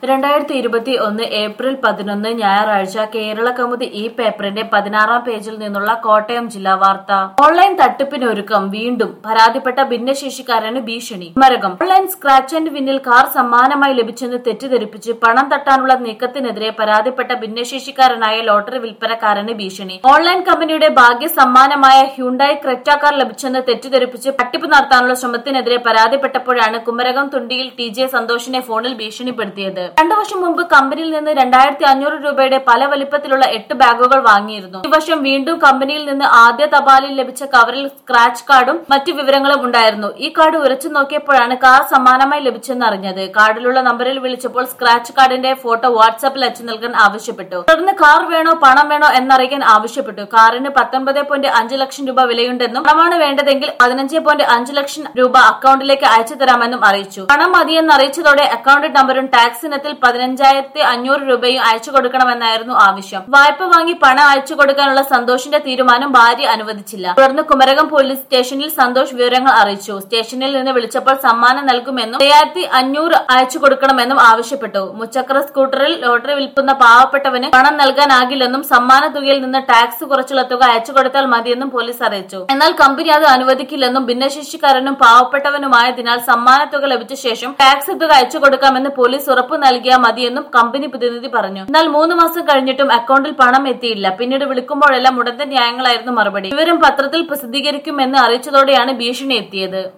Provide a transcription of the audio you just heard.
രണ്ടായിരത്തി ഇരുപത്തി ഒന്ന് ഏപ്രിൽ പതിനൊന്ന് ഞായറാഴ്ച കേരള കൗമുദി ഈ പേപ്പറിന്റെ പതിനാറാം പേജിൽ നിന്നുള്ള കോട്ടയം ജില്ലാ വാർത്ത ഓൺലൈൻ തട്ടിപ്പിനൊരുക്കം വീണ്ടും പരാതിപ്പെട്ട ഭിന്നശേഷിക്കാരന് ഭീഷണി മരകം ഓൺലൈൻ സ്ക്രാച്ച് ആൻഡ് വിന്നിൽ കാർ സമ്മാനമായി ലഭിച്ചെന്ന് തെറ്റിദ്ധരിപ്പിച്ച് പണം തട്ടാനുള്ള നീക്കത്തിനെതിരെ പരാതിപ്പെട്ട ഭിന്നശേഷിക്കാരനായ ലോട്ടറി വിൽപ്പനക്കാരന് ഭീഷണി ഓൺലൈൻ കമ്പനിയുടെ ഭാഗ്യ സമ്മാനമായ ഹ്യുണ്ടായി ക്രെറ്റ കാർ ലഭിച്ചെന്ന് തെറ്റിദ്ധരിപ്പിച്ച് തട്ടിപ്പ് നടത്താനുള്ള ശ്രമത്തിനെതിരെ പരാതിപ്പെട്ടപ്പോഴാണ് കുമരകം തുണ്ടിയിൽ ടി ജെ സന്തോഷിനെ ഫോണിൽ ഭീഷണിപ്പെടുത്തിയത് രണ്ടു വർഷം മുമ്പ് കമ്പനിയിൽ നിന്ന് രണ്ടായിരത്തി അഞ്ഞൂറ് രൂപയുടെ പല വലിപ്പത്തിലുള്ള എട്ട് ബാഗുകൾ വാങ്ങിയിരുന്നു ഈ വർഷം വീണ്ടും കമ്പനിയിൽ നിന്ന് ആദ്യ തപാലിൽ ലഭിച്ച കവറിൽ സ്ക്രാച്ച് കാർഡും മറ്റു വിവരങ്ങളും ഉണ്ടായിരുന്നു ഈ കാർഡ് ഉരച്ചു നോക്കിയപ്പോഴാണ് കാർ സമ്മാനമായി ലഭിച്ചെന്ന് അറിഞ്ഞത് കാർഡിലുള്ള നമ്പറിൽ വിളിച്ചപ്പോൾ സ്ക്രാച്ച് കാർഡിന്റെ ഫോട്ടോ വാട്സാപ്പിൽ അയച്ചു നൽകാൻ ആവശ്യപ്പെട്ടു തുടർന്ന് കാർ വേണോ പണം വേണോ എന്നറിയിക്കാൻ ആവശ്യപ്പെട്ടു കാറിന് പത്തൊൻപത് പോയിന്റ് അഞ്ച് ലക്ഷം രൂപ വിലയുണ്ടെന്നും പണമാണ് വേണ്ടതെങ്കിൽ പതിനഞ്ച് പോയിന്റ് അഞ്ച് ലക്ഷം രൂപ അക്കൗണ്ടിലേക്ക് അയച്ചു തരാമെന്നും അറിയിച്ചു പണം മതിയെന്ന് അറിയിച്ചതോടെ അക്കൗണ്ട് നമ്പറും ടാക്സ് ഇനത്തിൽ പതിനഞ്ചായിരത്തി അഞ്ഞൂറ് രൂപയും അയച്ചു കൊടുക്കണമെന്നായിരുന്നു ആവശ്യം വായ്പ വാങ്ങി പണം അയച്ചു കൊടുക്കാനുള്ള സന്തോഷിന്റെ തീരുമാനം ഭാര്യ അനുവദിച്ചില്ല തുടർന്ന് കുമരകം പോലീസ് സ്റ്റേഷനിൽ സന്തോഷ് വിവരങ്ങൾ അറിയിച്ചു സ്റ്റേഷനിൽ നിന്ന് വിളിച്ചപ്പോൾ സമ്മാനം നൽകുമെന്നും അയ്യായിരത്തി അഞ്ഞൂറ് അയച്ചു കൊടുക്കണമെന്നും ആവശ്യപ്പെട്ടു മുച്ചക്ര സ്കൂട്ടറിൽ ലോട്ടറി വിൽക്കുന്ന പാവപ്പെട്ടവന് പണം നൽകാനാകില്ലെന്നും സമ്മാന തുകയിൽ നിന്ന് ടാക്സ് കുറച്ചുള്ള തുക അയച്ചു കൊടുത്താൽ മതിയെന്നും പോലീസ് അറിയിച്ചു എന്നാൽ കമ്പനി അത് അനുവദിക്കില്ലെന്നും ഭിന്നശേഷിക്കാരനും പാവപ്പെട്ടവനുമായതിനാൽ സമ്മാന തുക ലഭിച്ച ശേഷം ടാക്സ് തുക അയച്ചു കൊടുക്കാമെന്ന് പോലീസ് ഉറപ്പു നൽകിയാൽ മതിയെന്നും കമ്പനി പ്രതിനിധി പറഞ്ഞു എന്നാൽ മൂന്ന് മാസം കഴിഞ്ഞിട്ടും അക്കൗണ്ടിൽ പണം എത്തിയില്ല പിന്നീട് വിളിക്കുമ്പോഴെല്ലാം ഉടന്റെ ന്യായങ്ങളായിരുന്നു മറുപടി വിവരം പത്രത്തിൽ പ്രസിദ്ധീകരിക്കുമെന്ന് അറിയിച്ചതോടെയാണ് ഭീഷണി എത്തിയത്